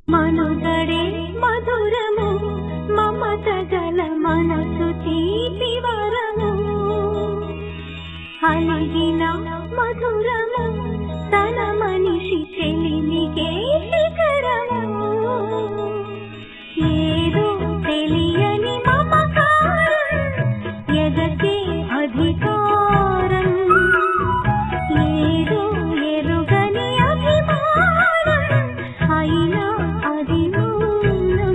మనుగడే మధురము మమత గల మనసు తీపి వరము అలిగిన మధురము తన మనిషి చెలిమిగే శిఖరము ఏదో తెలియని మమకారం ఎదకే అధికారం ఏదో ఎరుగని అభిమానం అయినా అది మౌనం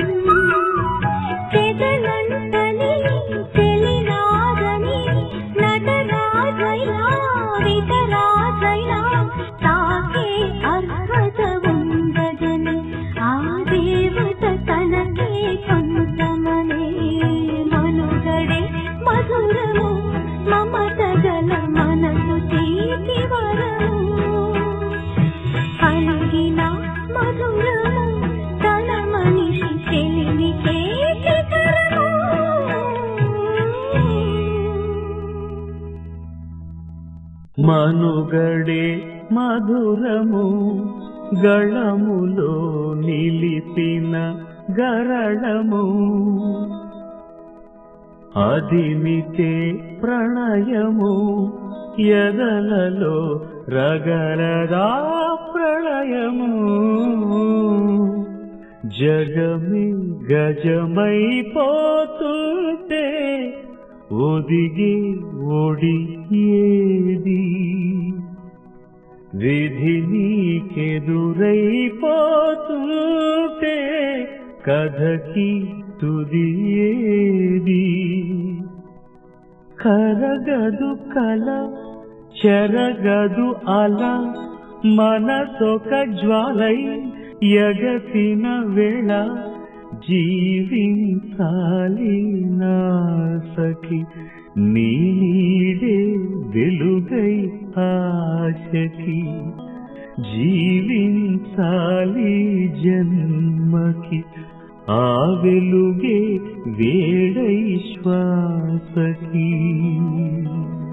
చెదలంటని తెలినాదని నటరాజైనా విటరాజైనా తాకే అర్హత ఉండదని ఆ దేవత తనకే సొంతమనే మనుగడే మధురము మమత గల మనసు తీపి వరము అలిగిన మధురము తన మనిషి చెలిమికే శిఖరము మనుగడే మధురము గళములో నిలిపిన గరళము అదిమితే ప్రణయము ఎదలలో రగరదా ప్రళయము జగమి గజమైపోతుంటే ఒదిగి ఒడి ఏది విధి నీకెదురైపోతుంటే కథకి తుది ఏది కరగదు కల చెరగదు అల మనసొక జ్వాలై ఎగసిన వేళ జీవించాలి నా సఖి నీడే వెలుగై ఆశకి జీవించాలి జన్మకి ఆ వెలుగే వేడై శ్వాసకి